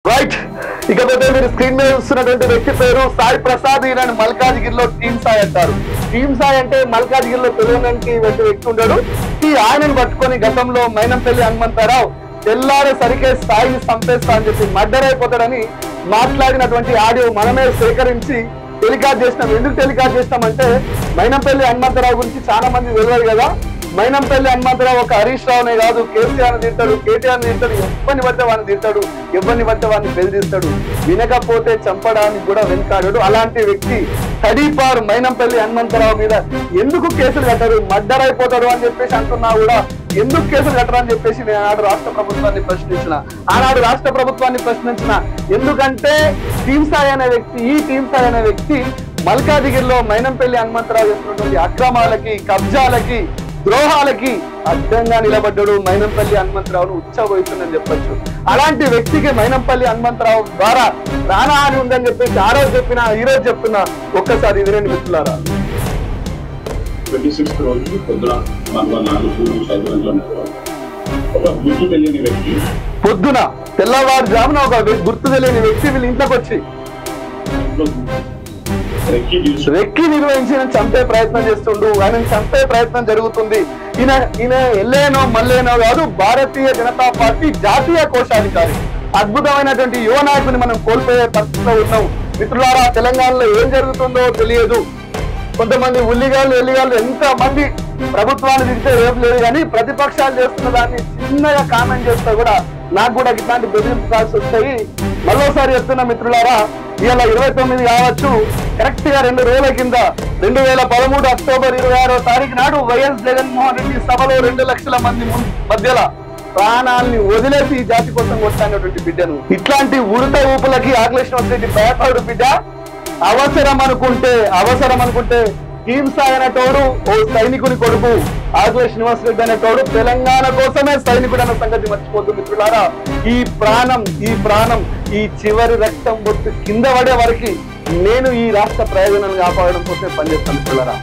right ఇకపోతే మీరు screen మీద చూస్తున్నటువంటి వ్యక్తి పేరు సాయి ప్రసాద్ ఈయన మల్కాజ్గిరిలో టీమ్ సాయి అంటారు టీమ్ సాయి అంటే మల్కాజ్గిరిలో తెలియడానికి వ్యక్తి వ్యక్తి ఉంటాడు ఈ ఆయనను పట్టుకొని గతంలో మైనంపల్లి హనుమంతరావు తెల్లారేసరికే సాయిని చంపేస్తా అని చెప్పి మర్డర్ అయిపోతాడని మాట్లాడినటువంటి ఆడియో మనమే సేకరించి టెలికాస్ట్ చేసినాం ఎందుకు టెలికాస్ట్ చేసినామంటే మైనంపల్లి హనుమంతరావు గురించి చాలా మంది తెలియదు కదా మైనంపల్లి హనుమంతరావు ఒక హరీష్ రావునే కాదు కేసీఆర్ తింటాడు కేటీఆర్ తింటాడు ఎవరిని పడితే వాడిని తింటాడు ఎవరిని పడితే వాడిని బెదిరిస్తాడు వినకపోతే చంపడానికి కూడా వెనుకాడాడు అలాంటి వ్యక్తి తడీపారు మైనంపల్లి హనుమంతరావు మీద ఎందుకు కేసులు కట్టారు మర్డర్ అయిపోతాడు అని చెప్పేసి అంటున్నా కూడా ఎందుకు కేసులు కట్టరు అని చెప్పేసి నేను ఆనాడు రాష్ట్ర ప్రభుత్వాన్ని ప్రశ్నించిన ఆనాడు రాష్ట్ర ప్రభుత్వాన్ని ప్రశ్నించిన ఎందుకంటే టీమ్ సాయి అనే వ్యక్తి ఈ టీమ్ సాయి అనే వ్యక్తి మల్కాజిగిరిలో మైనంపల్లి హనుమంతరావు చేస్తున్నటువంటి అక్రమాలకి కబ్జాలకి ద్రోహాలకి అడ్డంగా నిలబడ్డాడు మైనంపల్లి హనుమంతరావును ఉచ్చబోయిస్తుందని చెప్పొచ్చు అలాంటి వ్యక్తికి మైనంపల్లి హనుమంతరావు ద్వారా ప్రాణహాని ఉందని చెప్పేసి ఆ రోజు చెప్పిన ఈ రోజు చెప్తున్నా ఒక్కసారి వినండి మిత్రులారా ట్వంటీ సిక్స్త్ రోజు పొద్దున మన నాలుగు నిమిషాలు గంటల ఒక గుర్తు తెలియని వ్యక్తి పొద్దున తెల్లవారుజామున ఒక వ్య- గుర్తు తెలియని వ్యక్తి వీళ్ళ ఇంట్లోకి వచ్చి ఇంట్లో రెక్కి తీసుకు రెక్కి నిర్వహించి ఈయన చంపే ప్రయత్నం చేస్తుండు ఆయన చంపే ప్రయత్నం జరుగుతుంది ఈయన ఈయన ఎల్లేనో మల్లేనో కాదు భారతీయ జనతా పార్టీ జాతీయ కోశాధికారి అద్భుతమైనటువంటి యువ నాయకుని మనం కోల్పోయే పరిస్థితిలో ఉన్నాం మిత్రులారా తెలంగాణలో ఏం జరుగుతుందో తెలియదు కొంతమంది ఉల్లిగాళ్ళు ఎల్లిగాళ్ళు ఎంత మంది ప్రభుత్వాన్ని తిరిగితే ఏం లేదు కానీ ప్రతిపక్షాలు చేస్తున్న దాన్ని చిన్నగా కామెంట్ చేస్తే కూడా నాకు కూడా ఇట్లాంటి బెదిరింపు కాల్సి వస్తాయి మరోసారి చెప్తున్న మిత్రులారా ఇవాళ ఇరవై తొమ్మిది కావచ్చు కరెక్ట్ గా రెండు రోజుల కింద రెండు వేల పదమూడు అక్టోబర్ ఇరవై ఆరో తారీఖు నాడు వైఎస్ జగన్మోహన్ రెడ్డి సభలో రెండు లక్షల మంది ము- మధ్యలో ప్రాణాల్ని వదిలేసి ఈ జాతి కోసం కొట్టానటువంటి బిడ్డను ఇట్లాంటి ఉడత ఊపులకి ఆకలేశ్వర రెడ్డి భయపడు బిడ్డ అవసరం అనుకుంటే అవసరం అనుకుంటే హింస అనేటోడు ఓ సైనికుని కొడుకు ఆకుల శ్రీనివాస్ రెడ్డి అనేటోడు తెలంగాణ కోసమే సైనికుడు అన్న సంగతి మర్చిపోతుంది మిత్రులారా ఈ ప్రాణం ఈ ప్రాణం ఈ చివరి రక్తం బొట్టు కింద పడే వరకు నేను ఈ రాష్ట్ర ప్రయోజనాలు కాపాడడం కోసం పనిచేస్తాను మిత్రులారా